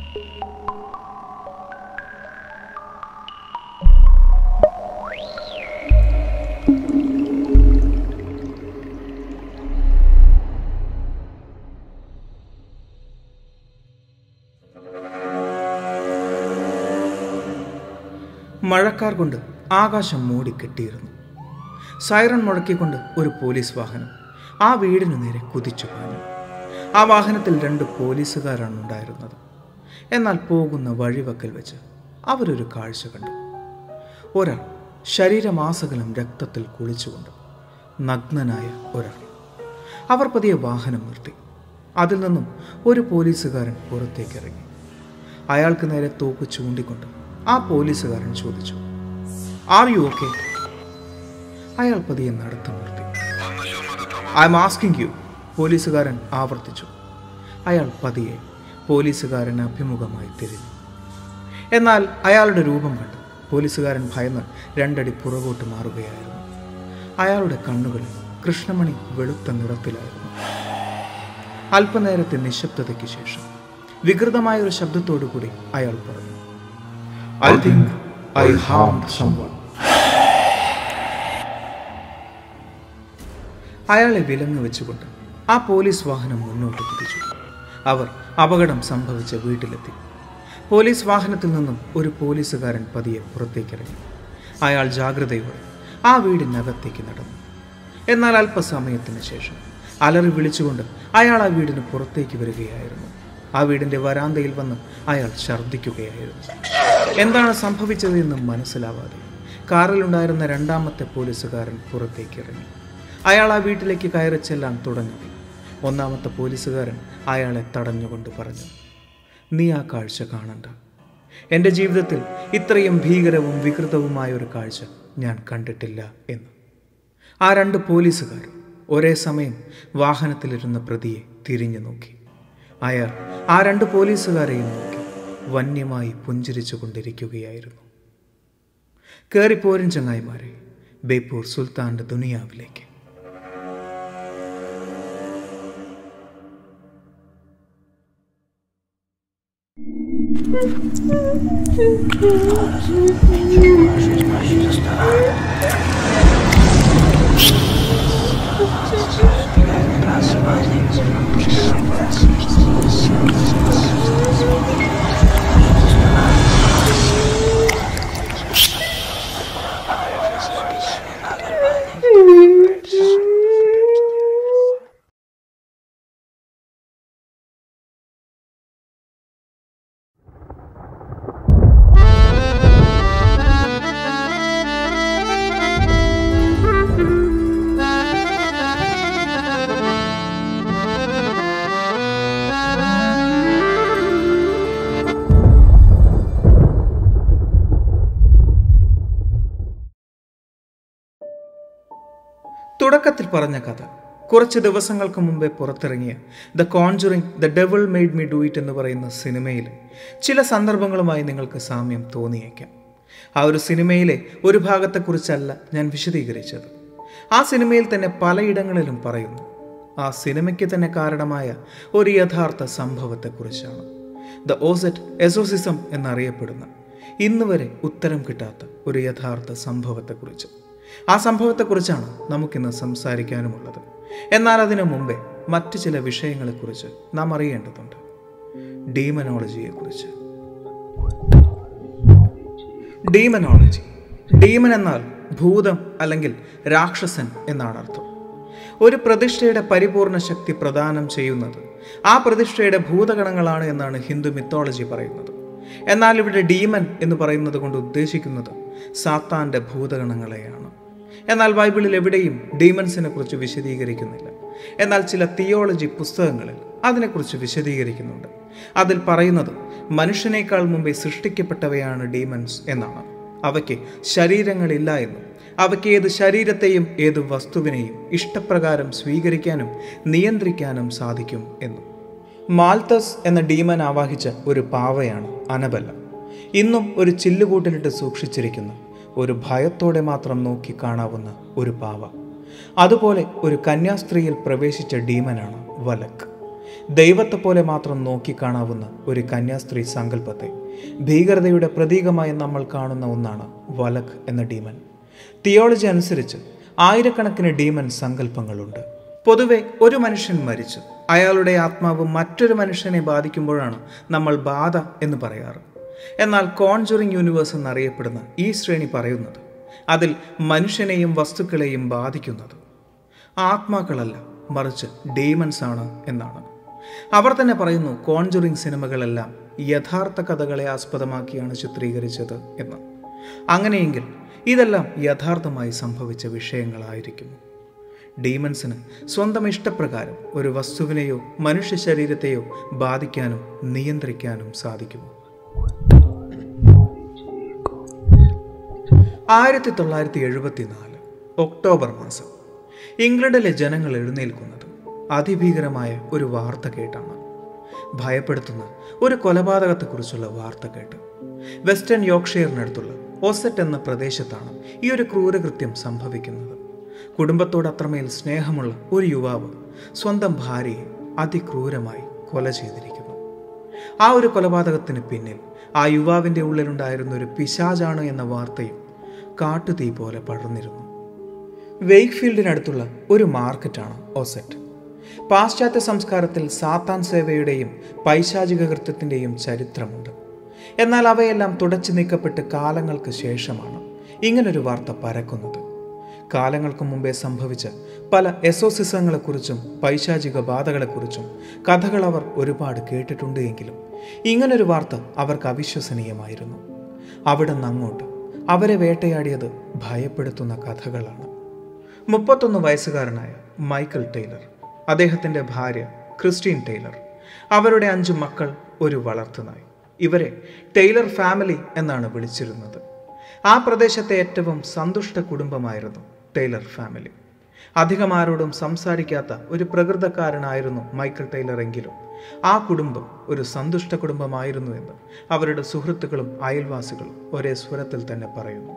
മഴക്കാർ കൊണ്ട് ആകാശം മൂടിക്കെട്ടിയിരുന്നു സൈറൺ മുഴക്കിക്കൊണ്ട് ഒരു പോലീസ് വാഹനം ആ വീടിനു നേരെ കുതിച്ചു പാഞ്ഞു ആ വാഹനത്തിൽ രണ്ട് പോലീസുകാരാണ് ഉണ്ടായിരുന്നത് എന്നാൽ പോകുന്ന വഴിവക്കൽ വെച്ച് അവരൊരു കാഴ്ച കണ്ടു ഒരാൾ ശരീരമാസകലം രക്തത്തിൽ കുളിച്ചുകൊണ്ട് നഗ്നനായ ഒരാൾ അവർ പതിയെ വാഹനം നിർത്തി അതിൽ നിന്നും ഒരു പോലീസുകാരൻ പുറത്തേക്ക് ഇറങ്ങി അയാൾക്ക് നേരെ തോക്ക് ചൂണ്ടിക്കൊണ്ട് ആ പോലീസുകാരൻ ചോദിച്ചു ആർ യു ഓക്കെ അയാൾ പതിയെ നടത്തം നിർത്തി ഐ എം ആസ്കിങ് യു പോലീസുകാരൻ ആവർത്തിച്ചു അയാൾ പതിയെ പോലീസുകാരന് അഭിമുഖമായി തിരിഞ്ഞു എന്നാൽ അയാളുടെ രൂപം കണ്ട് പോലീസുകാരൻ ഭയന്ന് രണ്ടടി പുറകോട്ട് മാറുകയായിരുന്നു അയാളുടെ കണ്ണുകളിൽ കൃഷ്ണമണി വെളുത്ത നിറത്തിലായിരുന്നു അല്പനേരത്തെ നിശബ്ദതയ്ക്ക് ശേഷം വികൃതമായ ഒരു ശബ്ദത്തോടു കൂടി അയാൾ പറഞ്ഞു I think I am someone അയാളെ വിലങ്ങ് വെച്ചുകൊണ്ട് ആ പോലീസ് വാഹനം മുന്നോട്ട് കുതിച്ചു അവർ അപകടം സംഭവിച്ച വീട്ടിലെത്തി പോലീസ് വാഹനത്തിൽ നിന്നും ഒരു പോലീസുകാരൻ പതിയെ പുറത്തേക്കിറങ്ങി അയാൾ ജാഗ്രതയോടെ ആ വീടിനകത്തേക്ക് നടന്നു എന്നാൽ അല്പസമയത്തിന് ശേഷം അലറി വിളിച്ചുകൊണ്ട് അയാൾ ആ വീടിന് പുറത്തേക്ക് വരികയായിരുന്നു ആ വീടിന്റെ വരാന്തയിൽ വന്ന് അയാൾ ഛർദ്ദിക്കുകയായിരുന്നു എന്താണ് സംഭവിച്ചതെന്ന് മനസ്സിലാവാതെ കാറിലുണ്ടായിരുന്ന രണ്ടാമത്തെ പോലീസുകാരൻ പുറത്തേക്ക് ഇറങ്ങി അയാൾ ആ വീട്ടിലേക്ക് കയറി ചെല്ലാൻ തുടങ്ങി ഒന്നാമത്തെ പോലീസുകാരൻ അയാളെ തടഞ്ഞുകൊണ്ട് പറഞ്ഞു നീ ആ കാഴ്ച കാണണ്ട എൻ്റെ ജീവിതത്തിൽ ഇത്രയും ഭീകരവും വികൃതവുമായ ഒരു കാഴ്ച ഞാൻ കണ്ടിട്ടില്ല എന്ന് ആ രണ്ട് പോലീസുകാർ ഒരേ സമയം വാഹനത്തിലിരുന്ന പ്രതിയെ തിരിഞ്ഞു നോക്കി അയാൾ ആ രണ്ട് പോലീസുകാരെയും നോക്കി വന്യമായി പുഞ്ചിരിച്ചു കൊണ്ടിരിക്കുകയായിരുന്നു കയറിപ്പോരും ചങ്ങായിമാരെ ബേപ്പൂർ സുൽത്താന്റെ ദുനിയാവിലേക്ക് തുടക്കത്തിൽ പറഞ്ഞ കഥ കുറച്ച് ദിവസങ്ങൾക്ക് മുമ്പേ പുറത്തിറങ്ങിയ the conjuring the devil made me do it എന്ന് പറയുന്ന സിനിമയിൽ ചില സന്ദർഭങ്ങളുമായി നിങ്ങൾക്ക് സാമ്യം തോന്നിയേക്കാം ആ ഒരു സിനിമയിലെ ഒരു ഭാഗത്തെക്കുറിച്ചല്ല ഞാൻ വിശദീകരിച്ചത് ആ സിനിമയിൽ തന്നെ പലയിടങ്ങളിലും പറയുന്നു ആ സിനിമയ്ക്ക് തന്നെ കാരണമായ ഒരു യഥാർത്ഥ സംഭവത്തെക്കുറിച്ചാണ് ദ ഓസറ്റ് എസോസിസം എന്നറിയപ്പെടുന്ന ഇന്ന് വരെ ഉത്തരം കിട്ടാത്ത ഒരു യഥാർത്ഥ സംഭവത്തെക്കുറിച്ച് ആ സംഭവത്തെക്കുറിച്ചാണ് നമുക്കിന്ന് സംസാരിക്കാനുമുള്ളത് എന്നാൽ അതിനു മുമ്പേ മറ്റു ചില വിഷയങ്ങളെക്കുറിച്ച് നാം അറിയേണ്ടതുണ്ട് ഡീമനോളജിയെക്കുറിച്ച് ഡീമനോളജി ഡീമൻ എന്നാൽ ഭൂതം അല്ലെങ്കിൽ രാക്ഷസൻ എന്നാണ് അർത്ഥം ഒരു പ്രതിഷ്ഠയുടെ പരിപൂർണ ശക്തി പ്രദാനം ചെയ്യുന്നത് ആ പ്രതിഷ്ഠയുടെ ഭൂതഗണങ്ങളാണ് എന്നാണ് ഹിന്ദു മിത്തോളജി പറയുന്നത് എന്നാൽ ഇവിടെ ഡീമൻ എന്ന് പറയുന്നത് കൊണ്ട് ഉദ്ദേശിക്കുന്നത് സാത്താന്റെ ഭൂതഗണങ്ങളെയാണ് എന്നാൽ ബൈബിളിൽ എവിടെയും ഡീമൻസിനെ കുറിച്ച് വിശദീകരിക്കുന്നില്ല എന്നാൽ ചില തിയോളജി പുസ്തകങ്ങളിൽ അതിനെക്കുറിച്ച് വിശദീകരിക്കുന്നുണ്ട് അതിൽ പറയുന്നത് മനുഷ്യനേക്കാൾ മുമ്പേ സൃഷ്ടിക്കപ്പെട്ടവയാണ് ഡീമൻസ് എന്നാണ് അവയ്ക്ക് ശരീരങ്ങളില്ല എന്നും അവയ്ക്ക് ഏത് ശരീരത്തെയും ഏത് വസ്തുവിനെയും ഇഷ്ടപ്രകാരം സ്വീകരിക്കാനും നിയന്ത്രിക്കാനും സാധിക്കും എന്നും മാൽത്തസ് എന്ന ഡീമൻ ആവാഹിച്ച ഒരു പാവയാണ് അനബല്ല ഇന്നും ഒരു ചില്ലുകൂട്ടിലിട്ട് സൂക്ഷിച്ചിരിക്കുന്ന ഒരു ഭയത്തോടെ മാത്രം നോക്കി കാണാവുന്ന ഒരു പാവ അതുപോലെ ഒരു കന്യാസ്ത്രീയിൽ പ്രവേശിച്ച ഡീമനാണ് വലക്ക് ദൈവത്തെ പോലെ മാത്രം നോക്കിക്കാണാവുന്ന ഒരു കന്യാസ്ത്രീ സങ്കല്പത്തെ ഭീകരതയുടെ പ്രതീകമായി നമ്മൾ കാണുന്ന ഒന്നാണ് വലഖ് എന്ന ഡീമൻ തിയോളജി അനുസരിച്ച് ആയിരക്കണക്കിന് ഡീമൻ സങ്കല്പങ്ങളുണ്ട് പൊതുവെ ഒരു മനുഷ്യൻ മരിച്ചു അയാളുടെ ആത്മാവ് മറ്റൊരു മനുഷ്യനെ ബാധിക്കുമ്പോഴാണ് നമ്മൾ ബാധ എന്ന് പറയാറ് എന്നാൽ കോൺജുറിങ് യൂണിവേഴ്സ് എന്നറിയപ്പെടുന്ന ഈ ശ്രേണി പറയുന്നത് അതിൽ മനുഷ്യനെയും വസ്തുക്കളെയും ബാധിക്കുന്നത് ആത്മാക്കളല്ല മറിച്ച് ഡീമൻസ് ആണ് എന്നാണ് അവർ തന്നെ പറയുന്നു കോൺജുറിങ് സിനിമകളെല്ലാം യഥാർത്ഥ കഥകളെ ആസ്പദമാക്കിയാണ് ചിത്രീകരിച്ചത് എന്ന് അങ്ങനെയെങ്കിൽ ഇതെല്ലാം യഥാർത്ഥമായി സംഭവിച്ച വിഷയങ്ങളായിരിക്കുന്നു ഡീമൻസിന് സ്വന്തം ഇഷ്ടപ്രകാരം ഒരു വസ്തുവിനെയോ മനുഷ്യ ശരീരത്തെയോ ബാധിക്കാനും നിയന്ത്രിക്കാനും സാധിക്കുമോ ആയിരത്തി തൊള്ളായിരത്തി എഴുപത്തിനാല് ഒക്ടോബർ മാസം ഇംഗ്ലണ്ടിലെ ജനങ്ങൾ എഴുന്നേൽക്കുന്നത് അതിഭീകരമായ ഒരു വാർത്ത കേട്ടാണ് ഭയപ്പെടുത്തുന്ന ഒരു കൊലപാതകത്തെക്കുറിച്ചുള്ള വാർത്ത കേട്ട് വെസ്റ്റേൺ യോർക്ക്ഷയറിനടുത്തുള്ള ഒസെറ്റ് എന്ന പ്രദേശത്താണ് ഈ ഒരു ക്രൂരകൃത്യം സംഭവിക്കുന്നത് കുടുംബത്തോട് അത്രമേൽ സ്നേഹമുള്ള ഒരു യുവാവ് സ്വന്തം ഭാര്യയെ അതിക്രൂരമായി കൊല ചെയ്തിരിക്കുന്നു ആ ഒരു കൊലപാതകത്തിന് പിന്നിൽ ആ യുവാവിൻ്റെ ഉള്ളിലുണ്ടായിരുന്ന ഒരു പിശാചാണ് എന്ന വാർത്തയും കാട്ടുതീ പോലെ പടർന്നിരുന്നു വെയ്ക്ക്ഫീൽഡിനടുത്തുള്ള ഒരു മാർക്കറ്റാണ് ഒസെറ്റ് പാശ്ചാത്യ സംസ്കാരത്തിൽ സാത്താൻ സേവയുടെയും പൈശാചിക കൃത്യത്തിൻ്റെയും ചരിത്രമുണ്ട് എന്നാൽ അവയെല്ലാം തുടച്ചു നീക്കപ്പെട്ട് കാലങ്ങൾക്ക് ശേഷമാണ് ഇങ്ങനൊരു വാർത്ത പരക്കുന്നത് കാലങ്ങൾക്ക് മുമ്പേ സംഭവിച്ച പല എസോസിസങ്ങളെക്കുറിച്ചും പൈശാചിക ബാധകളെക്കുറിച്ചും കഥകൾ അവർ ഒരുപാട് കേട്ടിട്ടുണ്ട് എങ്കിലും ഇങ്ങനൊരു വാർത്ത അവർക്ക് അവിശ്വസനീയമായിരുന്നു അവിടെ നിന്ന് അങ്ങോട്ട് അവരെ വേട്ടയാടിയത് ഭയപ്പെടുത്തുന്ന കഥകളാണ് മുപ്പത്തൊന്ന് വയസ്സുകാരനായ മൈക്കൽ ടൈലർ അദ്ദേഹത്തിൻ്റെ ഭാര്യ ക്രിസ്റ്റീൻ ടൈലർ അവരുടെ അഞ്ചു മക്കൾ ഒരു വളർത്തുനായി ഇവരെ ടൈലർ ഫാമിലി എന്നാണ് വിളിച്ചിരുന്നത് ആ പ്രദേശത്തെ ഏറ്റവും സന്തുഷ്ട കുടുംബമായിരുന്നു ടൈലർ ഫാമിലി അധികം ആരോടും സംസാരിക്കാത്ത ഒരു പ്രകൃതക്കാരനായിരുന്നു മൈക്കൽ ടൈലർ എങ്കിലും ആ കുടുംബം ഒരു സന്തുഷ്ട കുടുംബമായിരുന്നു എന്ന് അവരുടെ സുഹൃത്തുക്കളും അയൽവാസികളും ഒരേ സ്വരത്തിൽ തന്നെ പറയുന്നു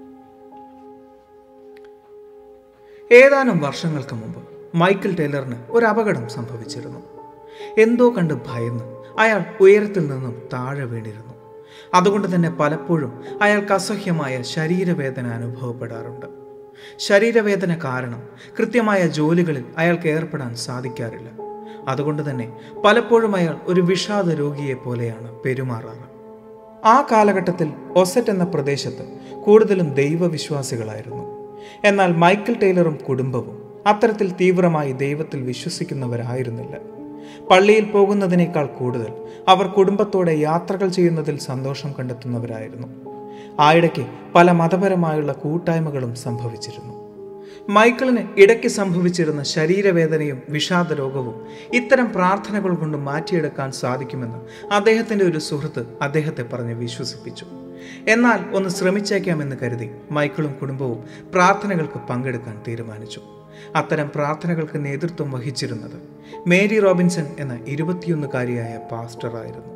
ഏതാനും വർഷങ്ങൾക്ക് മുമ്പ് മൈക്കിൾ ടൈലറിന് ഒരു അപകടം സംഭവിച്ചിരുന്നു എന്തോ കണ്ട് ഭയന്ന് അയാൾ ഉയരത്തിൽ നിന്നും താഴെ വീണിരുന്നു അതുകൊണ്ട് തന്നെ പലപ്പോഴും അയാൾക്ക് അസഹ്യമായ ശരീരവേദന അനുഭവപ്പെടാറുണ്ട് ശരീരവേദന കാരണം കൃത്യമായ ജോലികളിൽ അയാൾക്ക് ഏർപ്പെടാൻ സാധിക്കാറില്ല അതുകൊണ്ട് തന്നെ പലപ്പോഴും അയാൾ ഒരു വിഷാദ രോഗിയെ പോലെയാണ് പെരുമാറാറ് ആ കാലഘട്ടത്തിൽ ഒസറ്റ് എന്ന പ്രദേശത്ത് കൂടുതലും ദൈവവിശ്വാസികളായിരുന്നു എന്നാൽ മൈക്കിൾ ടൈലറും കുടുംബവും അത്തരത്തിൽ തീവ്രമായി ദൈവത്തിൽ വിശ്വസിക്കുന്നവരായിരുന്നില്ല പള്ളിയിൽ പോകുന്നതിനേക്കാൾ കൂടുതൽ അവർ കുടുംബത്തോടെ യാത്രകൾ ചെയ്യുന്നതിൽ സന്തോഷം കണ്ടെത്തുന്നവരായിരുന്നു ആയിടയ്ക്ക് പല മതപരമായുള്ള കൂട്ടായ്മകളും സംഭവിച്ചിരുന്നു മൈക്കിളിന് ഇടയ്ക്ക് സംഭവിച്ചിരുന്ന ശരീരവേദനയും വിഷാദരോഗവും ഇത്തരം പ്രാർത്ഥനകൾ കൊണ്ട് മാറ്റിയെടുക്കാൻ സാധിക്കുമെന്ന് അദ്ദേഹത്തിൻ്റെ ഒരു സുഹൃത്ത് അദ്ദേഹത്തെ പറഞ്ഞ് വിശ്വസിപ്പിച്ചു എന്നാൽ ഒന്ന് ശ്രമിച്ചേക്കാമെന്ന് കരുതി മൈക്കിളും കുടുംബവും പ്രാർത്ഥനകൾക്ക് പങ്കെടുക്കാൻ തീരുമാനിച്ചു അത്തരം പ്രാർത്ഥനകൾക്ക് നേതൃത്വം വഹിച്ചിരുന്നത് മേരി റോബിൻസൺ എന്ന ഇരുപത്തിയൊന്നുകാരിയായ പാസ്റ്ററായിരുന്നു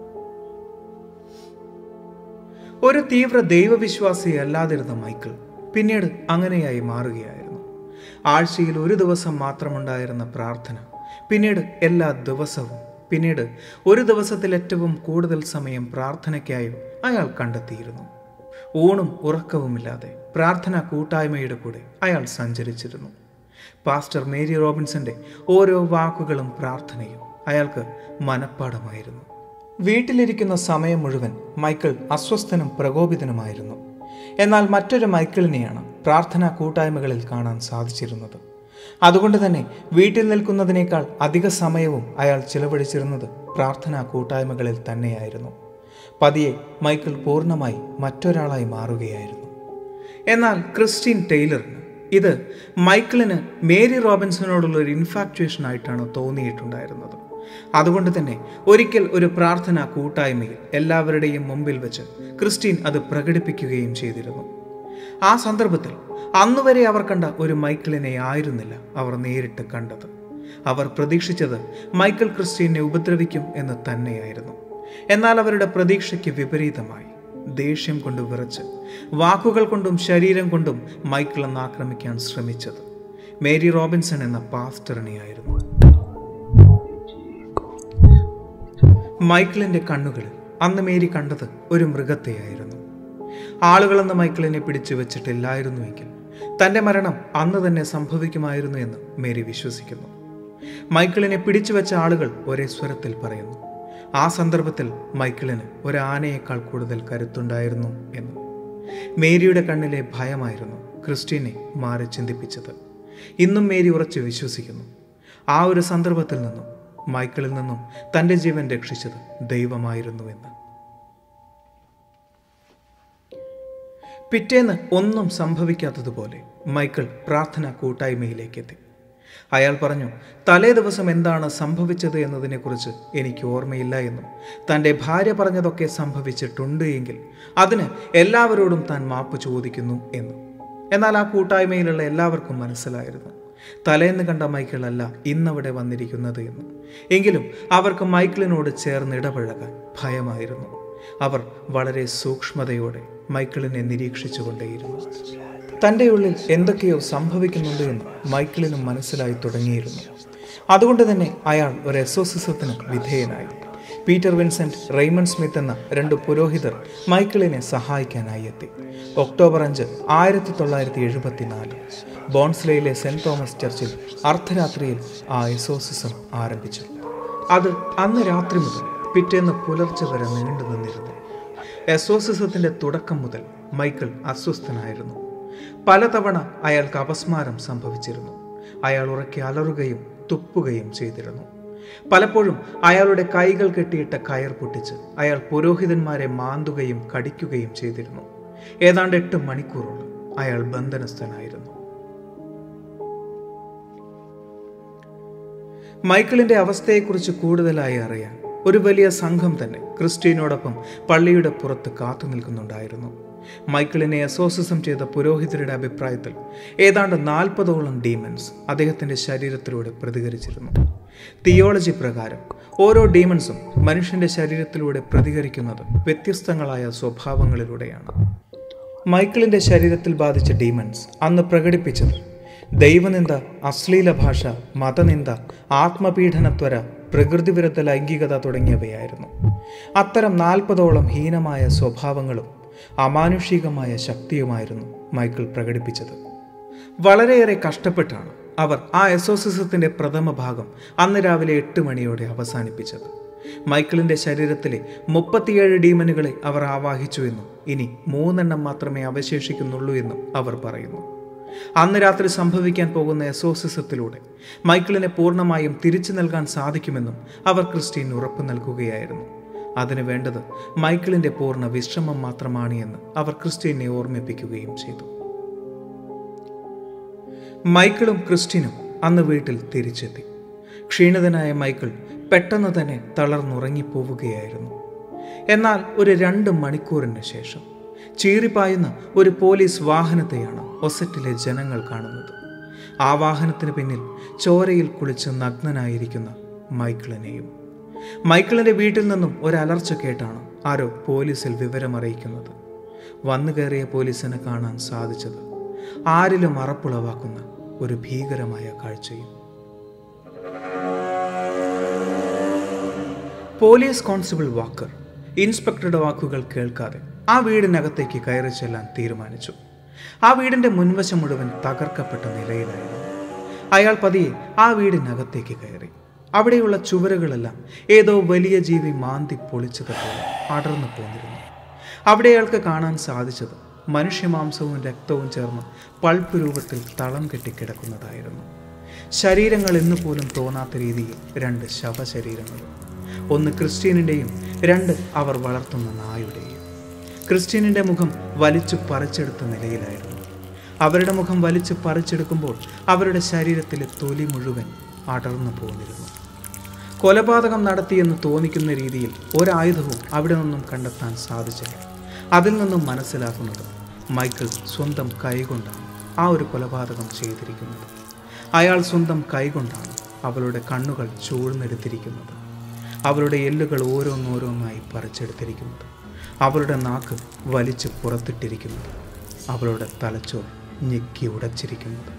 ഒരു തീവ്ര ദൈവവിശ്വാസി അല്ലാതിരുന്ന മൈക്കിൾ പിന്നീട് അങ്ങനെയായി മാറുകയായിരുന്നു ആഴ്ചയിൽ ഒരു ദിവസം മാത്രമുണ്ടായിരുന്ന പ്രാർത്ഥന പിന്നീട് എല്ലാ ദിവസവും പിന്നീട് ഒരു ദിവസത്തിൽ ഏറ്റവും കൂടുതൽ സമയം പ്രാർത്ഥനയ്ക്കായും അയാൾ കണ്ടെത്തിയിരുന്നു ഊണും ഉറക്കവുമില്ലാതെ പ്രാർത്ഥന കൂട്ടായ്മയുടെ കൂടെ അയാൾ സഞ്ചരിച്ചിരുന്നു പാസ്റ്റർ മേരി റോബിൻസന്റെ ഓരോ വാക്കുകളും പ്രാർത്ഥനയും അയാൾക്ക് മനഃപ്പാടമായിരുന്നു വീട്ടിലിരിക്കുന്ന സമയം മുഴുവൻ മൈക്കിൾ അസ്വസ്ഥനും പ്രകോപിതനുമായിരുന്നു എന്നാൽ മറ്റൊരു മൈക്കിളിനെയാണ് പ്രാർത്ഥനാ കൂട്ടായ്മകളിൽ കാണാൻ സാധിച്ചിരുന്നത് അതുകൊണ്ട് തന്നെ വീട്ടിൽ നിൽക്കുന്നതിനേക്കാൾ അധിക സമയവും അയാൾ ചിലവഴിച്ചിരുന്നത് പ്രാർത്ഥനാ കൂട്ടായ്മകളിൽ തന്നെയായിരുന്നു പതിയെ മൈക്കിൾ പൂർണ്ണമായി മറ്റൊരാളായി മാറുകയായിരുന്നു എന്നാൽ ക്രിസ്റ്റീൻ ടൈലറിന് ഇത് മൈക്കിളിന് മേരി റോബിൻസനോടുള്ള ഒരു ഇൻഫാക്ച്വേഷൻ ആയിട്ടാണ് തോന്നിയിട്ടുണ്ടായിരുന്നത് അതുകൊണ്ട് തന്നെ ഒരിക്കൽ ഒരു പ്രാർത്ഥന കൂട്ടായ്മയിൽ എല്ലാവരുടെയും മുമ്പിൽ വെച്ച് ക്രിസ്റ്റീൻ അത് പ്രകടിപ്പിക്കുകയും ചെയ്തിരുന്നു ആ സന്ദർഭത്തിൽ അന്നുവരെ അവർ കണ്ട ഒരു മൈക്കിളിനെ ആയിരുന്നില്ല അവർ നേരിട്ട് കണ്ടത് അവർ പ്രതീക്ഷിച്ചത് മൈക്കിൾ ക്രിസ്റ്റീനെ ഉപദ്രവിക്കും എന്ന് തന്നെയായിരുന്നു എന്നാൽ അവരുടെ പ്രതീക്ഷയ്ക്ക് വിപരീതമായി ദേഷ്യം കൊണ്ട് വിറച്ച് വാക്കുകൾ കൊണ്ടും ശരീരം കൊണ്ടും മൈക്കിൾ എന്ന് ആക്രമിക്കാൻ ശ്രമിച്ചത് മേരി റോബിൻസൺ എന്ന പാസ്റ്ററിനെയായിരുന്നു മൈക്കിളിന്റെ കണ്ണുകളിൽ അന്ന് മേരി കണ്ടത് ഒരു മൃഗത്തെയായിരുന്നു ആളുകളെന്ന് മൈക്കിളിനെ പിടിച്ചു വെച്ചിട്ടില്ലായിരുന്നുവെങ്കിൽ തന്റെ മരണം അന്ന് തന്നെ സംഭവിക്കുമായിരുന്നു എന്ന് മേരി വിശ്വസിക്കുന്നു മൈക്കിളിനെ പിടിച്ചു വെച്ച ആളുകൾ ഒരേ സ്വരത്തിൽ പറയുന്നു ആ സന്ദർഭത്തിൽ മൈക്കിളിന് ഒരു ആനയേക്കാൾ കൂടുതൽ കരുത്തുണ്ടായിരുന്നു എന്ന് മേരിയുടെ കണ്ണിലെ ഭയമായിരുന്നു ക്രിസ്റ്റീനെ മാറി ചിന്തിപ്പിച്ചത് ഇന്നും മേരി ഉറച്ചു വിശ്വസിക്കുന്നു ആ ഒരു സന്ദർഭത്തിൽ നിന്നും മൈക്കിളിൽ നിന്നും തൻ്റെ ജീവൻ രക്ഷിച്ചത് ദൈവമായിരുന്നു എന്ന് പിറ്റേന്ന് ഒന്നും സംഭവിക്കാത്തതുപോലെ മൈക്കിൾ പ്രാർത്ഥന കൂട്ടായ്മയിലേക്ക് എത്തി അയാൾ പറഞ്ഞു തലേ ദിവസം എന്താണ് സംഭവിച്ചത് എന്നതിനെക്കുറിച്ച് എനിക്ക് ഓർമ്മയില്ല എന്നും തൻ്റെ ഭാര്യ പറഞ്ഞതൊക്കെ സംഭവിച്ചിട്ടുണ്ട് എങ്കിൽ അതിന് എല്ലാവരോടും താൻ മാപ്പ് ചോദിക്കുന്നു എന്നും എന്നാൽ ആ കൂട്ടായ്മയിലുള്ള എല്ലാവർക്കും മനസ്സിലായിരുന്നു തലേന്ന് കണ്ട മൈക്കിൾ അല്ല ഇന്നവിടെ വന്നിരിക്കുന്നത് എന്ന് എങ്കിലും അവർക്ക് മൈക്കിളിനോട് ചേർന്ന് ഇടപഴകാൻ ഭയമായിരുന്നു അവർ വളരെ സൂക്ഷ്മതയോടെ മൈക്കിളിനെ നിരീക്ഷിച്ചുകൊണ്ടേയിരുന്നു തൻ്റെ ഉള്ളിൽ എന്തൊക്കെയോ സംഭവിക്കുന്നുണ്ട് എന്ന് മൈക്കിളിനും മനസ്സിലായി തുടങ്ങിയിരുന്നു അതുകൊണ്ട് തന്നെ അയാൾ ഒരു എസോസിസത്തിന് വിധേയനായി പീറ്റർ വിൻസെന്റ് റെയ്മണ്ട് സ്മിത്ത് എന്ന രണ്ട് പുരോഹിതർ മൈക്കിളിനെ സഹായിക്കാനായി എത്തി ഒക്ടോബർ അഞ്ച് ആയിരത്തി തൊള്ളായിരത്തി എഴുപത്തിനാല് ബോൺസ്ലയിലെ സെന്റ് തോമസ് ചർച്ചിൽ അർദ്ധരാത്രിയിൽ ആ എസോസിസം ആരംഭിച്ചു അത് അന്ന് രാത്രി മുതൽ പിറ്റേന്ന് പുലർച്ചെ വരെ നീണ്ടു നിന്നിരുന്നു എസോസിസത്തിന്റെ തുടക്കം മുതൽ മൈക്കിൾ അസ്വസ്ഥനായിരുന്നു പലതവണ അയാൾക്ക് അപസ്മാരം സംഭവിച്ചിരുന്നു അയാൾ ഉറക്കെ അലറുകയും തുപ്പുകയും ചെയ്തിരുന്നു പലപ്പോഴും അയാളുടെ കൈകൾ കെട്ടിയിട്ട കയർ പൊട്ടിച്ച് അയാൾ പുരോഹിതന്മാരെ മാന്തുകയും കടിക്കുകയും ചെയ്തിരുന്നു ഏതാണ്ട് എട്ട് മണിക്കൂറോളം അയാൾ ബന്ധനസ്ഥനായിരുന്നു മൈക്കിളിന്റെ അവസ്ഥയെക്കുറിച്ച് കൂടുതലായി അറിയാൻ ഒരു വലിയ സംഘം തന്നെ ക്രിസ്റ്റീനോടൊപ്പം പള്ളിയുടെ പുറത്ത് കാത്തു നിൽക്കുന്നുണ്ടായിരുന്നു മൈക്കിളിനെ അസോസിസം ചെയ്ത പുരോഹിതരുടെ അഭിപ്രായത്തിൽ ഏതാണ്ട് നാൽപ്പതോളം ഡീമൻസ് അദ്ദേഹത്തിന്റെ ശരീരത്തിലൂടെ പ്രതികരിച്ചിരുന്നു തിയോളജി പ്രകാരം ഓരോ ഡീമൻസും മനുഷ്യന്റെ ശരീരത്തിലൂടെ പ്രതികരിക്കുന്നത് വ്യത്യസ്തങ്ങളായ സ്വഭാവങ്ങളിലൂടെയാണ് മൈക്കിളിന്റെ ശരീരത്തിൽ ബാധിച്ച ഡീമൻസ് അന്ന് പ്രകടിപ്പിച്ചത് ദൈവനിന്ദ അശ്ലീല ഭാഷ മതനിന്ദ ആത്മപീഡനത്വര പ്രകൃതിവിരുദ്ധ ലൈംഗികത തുടങ്ങിയവയായിരുന്നു അത്തരം നാൽപ്പതോളം ഹീനമായ സ്വഭാവങ്ങളും അമാനുഷികമായ ശക്തിയുമായിരുന്നു മൈക്കിൾ പ്രകടിപ്പിച്ചത് വളരെയേറെ കഷ്ടപ്പെട്ടാണ് അവർ ആ എസോസിസത്തിന്റെ പ്രഥമ ഭാഗം അന്ന് രാവിലെ എട്ട് മണിയോടെ അവസാനിപ്പിച്ചത് മൈക്കിളിന്റെ ശരീരത്തിലെ മുപ്പത്തിയേഴ് ഡീമനുകളെ അവർ ആവാഹിച്ചു എന്നും ഇനി മൂന്നെണ്ണം മാത്രമേ അവശേഷിക്കുന്നുള്ളൂ എന്നും അവർ പറയുന്നു അന്ന് രാത്രി സംഭവിക്കാൻ പോകുന്ന എസോസിസത്തിലൂടെ മൈക്കിളിനെ പൂർണ്ണമായും തിരിച്ചു നൽകാൻ സാധിക്കുമെന്നും അവർ ക്രിസ്റ്റീൻ ഉറപ്പു നൽകുകയായിരുന്നു അതിനു വേണ്ടത് മൈക്കിളിന്റെ പൂർണ്ണ വിശ്രമം മാത്രമാണ് എന്ന് അവർ ക്രിസ്റ്റീനെ ഓർമ്മിപ്പിക്കുകയും ചെയ്തു മൈക്കിളും ക്രിസ്റ്റീനും അന്ന് വീട്ടിൽ തിരിച്ചെത്തി ക്ഷീണിതനായ മൈക്കിൾ പെട്ടെന്ന് തന്നെ തളർന്നുറങ്ങിപ്പോവുകയായിരുന്നു എന്നാൽ ഒരു രണ്ട് മണിക്കൂറിന് ശേഷം ചീറിപ്പായുന്ന ഒരു പോലീസ് വാഹനത്തെയാണ് ഒസറ്റിലെ ജനങ്ങൾ കാണുന്നത് ആ വാഹനത്തിന് പിന്നിൽ ചോരയിൽ കുളിച്ച് നഗ്നനായിരിക്കുന്ന മൈക്കിളിനെയും മൈക്കിളിന്റെ വീട്ടിൽ നിന്നും ഒരു അലർച്ച കേട്ടാണ് ആരോ പോലീസിൽ വിവരമറിയിക്കുന്നത് വന്നു കയറിയ പോലീസിനെ കാണാൻ സാധിച്ചത് ആരിലും അറപ്പുളവാക്കുന്ന ഒരു ഭീകരമായ കാഴ്ചയും പോലീസ് കോൺസ്റ്റബിൾ വാക്കർ ഇൻസ്പെക്ടറുടെ വാക്കുകൾ കേൾക്കാതെ ആ വീടിനകത്തേക്ക് കയറി ചെല്ലാൻ തീരുമാനിച്ചു ആ വീടിന്റെ മുൻവശം മുഴുവൻ തകർക്കപ്പെട്ട നിലയിലായിരുന്നു അയാൾ പതിയെ ആ വീടിനകത്തേക്ക് കയറി അവിടെയുള്ള ചുവരുകളെല്ലാം ഏതോ വലിയ ജീവി മാന്തി പൊളിച്ചതുപോലെ അടർന്നു പോന്നിരുന്നു അവിടെ അയാൾക്ക് കാണാൻ സാധിച്ചത് മനുഷ്യമാംസവും രക്തവും ചേർന്ന് പൾപ്പ് രൂപത്തിൽ തളം കെട്ടിക്കിടക്കുന്നതായിരുന്നു ശരീരങ്ങൾ എന്ന് പോലും തോന്നാത്ത രീതിയിൽ രണ്ട് ശവശരീരങ്ങളും ഒന്ന് ക്രിസ്റ്റ്യനിൻ്റെയും രണ്ട് അവർ വളർത്തുന്ന നായുടെയും ക്രിസ്റ്റ്യനിൻ്റെ മുഖം വലിച്ചു പറിച്ചെടുത്ത നിലയിലായിരുന്നു അവരുടെ മുഖം വലിച്ചു പറിച്ചെടുക്കുമ്പോൾ അവരുടെ ശരീരത്തിലെ തൊലി മുഴുവൻ അടർന്നു പോന്നിരുന്നു കൊലപാതകം നടത്തിയെന്ന് തോന്നിക്കുന്ന രീതിയിൽ ഒരായുധവും അവിടെ നിന്നും കണ്ടെത്താൻ സാധിച്ചില്ല അതിൽ നിന്നും മനസ്സിലാക്കുന്നത് മൈക്കിൾ സ്വന്തം കൈകൊണ്ടാണ് ആ ഒരു കൊലപാതകം ചെയ്തിരിക്കുന്നത് അയാൾ സ്വന്തം കൈകൊണ്ടാണ് അവളുടെ കണ്ണുകൾ ചൂഴ്ന്നെടുത്തിരിക്കുന്നത് അവളുടെ എല്ലുകൾ ഓരോന്നോരോന്നായി പറിച്ചെടുത്തിരിക്കുന്നത് അവളുടെ നാക്ക് വലിച്ചു പുറത്തിട്ടിരിക്കുന്നത് അവളുടെ തലച്ചോർ ഞെക്കി ഉടച്ചിരിക്കുന്നത്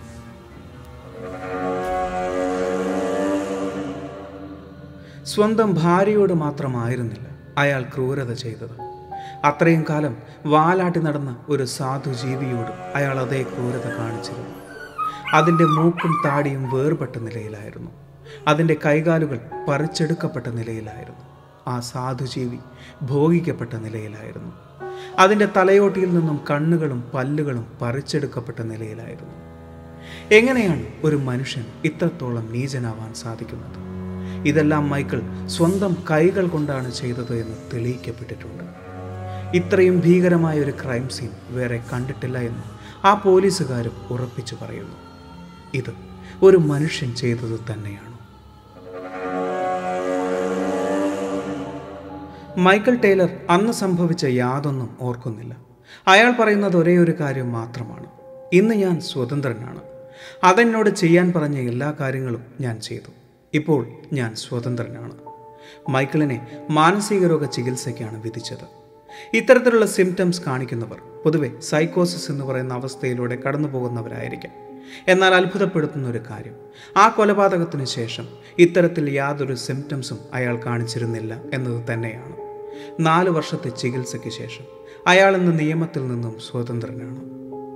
സ്വന്തം ഭാര്യയോട് മാത്രമായിരുന്നില്ല അയാൾ ക്രൂരത ചെയ്തത് അത്രയും കാലം വാലാട്ടി നടന്ന ഒരു സാധു ജീവിയോടും അയാൾ അതേ ക്രൂരത കാണിച്ചിരുന്നു അതിൻ്റെ മൂക്കും താടിയും വേർപെട്ട നിലയിലായിരുന്നു അതിൻ്റെ കൈകാലുകൾ പറിച്ചെടുക്കപ്പെട്ട നിലയിലായിരുന്നു ആ സാധുജീവി ഭോഗിക്കപ്പെട്ട നിലയിലായിരുന്നു അതിൻ്റെ തലയോട്ടിയിൽ നിന്നും കണ്ണുകളും പല്ലുകളും പറിച്ചെടുക്കപ്പെട്ട നിലയിലായിരുന്നു എങ്ങനെയാണ് ഒരു മനുഷ്യൻ ഇത്രത്തോളം നീചനാവാൻ സാധിക്കുന്നത് ഇതെല്ലാം മൈക്കിൾ സ്വന്തം കൈകൾ കൊണ്ടാണ് ചെയ്തത് എന്ന് തെളിയിക്കപ്പെട്ടിട്ടുണ്ട് ഇത്രയും ഭീകരമായ ഒരു ക്രൈം സീൻ വേറെ കണ്ടിട്ടില്ല എന്ന് ആ പോലീസുകാരും ഉറപ്പിച്ചു പറയുന്നു ഇത് ഒരു മനുഷ്യൻ ചെയ്തത് തന്നെയാണ് മൈക്കൽ ടൈലർ അന്ന് സംഭവിച്ച യാതൊന്നും ഓർക്കുന്നില്ല അയാൾ പറയുന്നത് ഒരേ ഒരു കാര്യം മാത്രമാണ് ഇന്ന് ഞാൻ സ്വതന്ത്രനാണ് അതെന്നോട് ചെയ്യാൻ പറഞ്ഞ എല്ലാ കാര്യങ്ങളും ഞാൻ ചെയ്തു ഇപ്പോൾ ഞാൻ സ്വതന്ത്രനാണ് മൈക്കിളിനെ മാനസിക രോഗ ചികിത്സയ്ക്കാണ് വിധിച്ചത് ഇത്തരത്തിലുള്ള സിംറ്റംസ് കാണിക്കുന്നവർ പൊതുവെ സൈക്കോസിസ് എന്ന് പറയുന്ന അവസ്ഥയിലൂടെ കടന്നു പോകുന്നവരായിരിക്കാം എന്നാൽ അത്ഭുതപ്പെടുത്തുന്ന ഒരു കാര്യം ആ കൊലപാതകത്തിനു ശേഷം ഇത്തരത്തിൽ യാതൊരു സിംറ്റംസും അയാൾ കാണിച്ചിരുന്നില്ല എന്നത് തന്നെയാണ് നാല് വർഷത്തെ ചികിത്സയ്ക്ക് ശേഷം അയാൾ ഇന്ന് നിയമത്തിൽ നിന്നും സ്വതന്ത്രനാണ്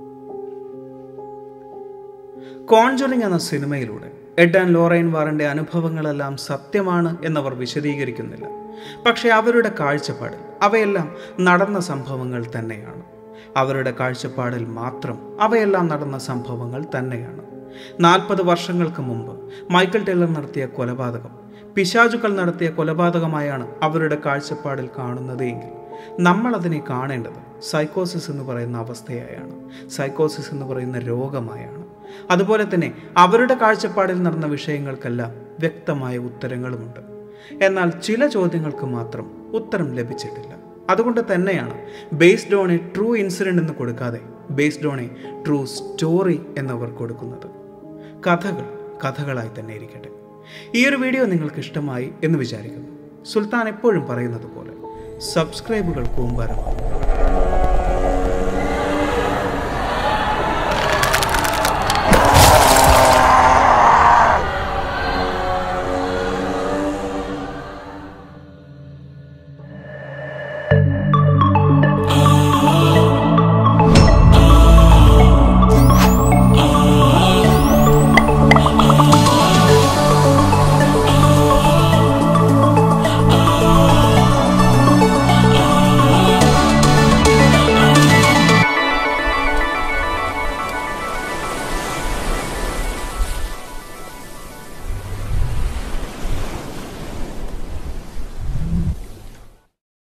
കോൺജറിങ് എന്ന സിനിമയിലൂടെ എഡ് ആൻഡ് ലോറൈൻ വാറിൻ്റെ അനുഭവങ്ങളെല്ലാം സത്യമാണ് എന്നവർ വിശദീകരിക്കുന്നില്ല പക്ഷേ അവരുടെ കാഴ്ചപ്പാടിൽ അവയെല്ലാം നടന്ന സംഭവങ്ങൾ തന്നെയാണ് അവരുടെ കാഴ്ചപ്പാടിൽ മാത്രം അവയെല്ലാം നടന്ന സംഭവങ്ങൾ തന്നെയാണ് നാൽപ്പത് വർഷങ്ങൾക്ക് മുമ്പ് മൈക്കൽ ടെല്ലർ നടത്തിയ കൊലപാതകം പിശാചുക്കൾ നടത്തിയ കൊലപാതകമായാണ് അവരുടെ കാഴ്ചപ്പാടിൽ കാണുന്നത് എങ്കിൽ നമ്മൾ അതിനെ കാണേണ്ടത് സൈക്കോസിസ് എന്ന് പറയുന്ന അവസ്ഥയായാണ് സൈക്കോസിസ് എന്ന് പറയുന്ന രോഗമായാണ് അതുപോലെ തന്നെ അവരുടെ കാഴ്ചപ്പാടിൽ നടന്ന വിഷയങ്ങൾക്കെല്ലാം വ്യക്തമായ ഉത്തരങ്ങളുമുണ്ട് എന്നാൽ ചില ചോദ്യങ്ങൾക്ക് മാത്രം ഉത്തരം ലഭിച്ചിട്ടില്ല അതുകൊണ്ട് തന്നെയാണ് based on a true incident എന്ന് കൊടുക്കാതെ based on a true story എന്നവർ കൊടുക്കുന്നത് കഥകൾ കഥകളായി തന്നെ ഇരിക്കട്ടെ ഈ ഒരു വീഡിയോ നിങ്ങൾക്ക് ഇഷ്ടമായി എന്ന് വിചാരിക്കുന്നു സുൽത്താൻ എപ്പോഴും പറയുന്നത് പോലെ സബ്സ്ക്രൈബുകൾ കൂമ്പാരമാണ്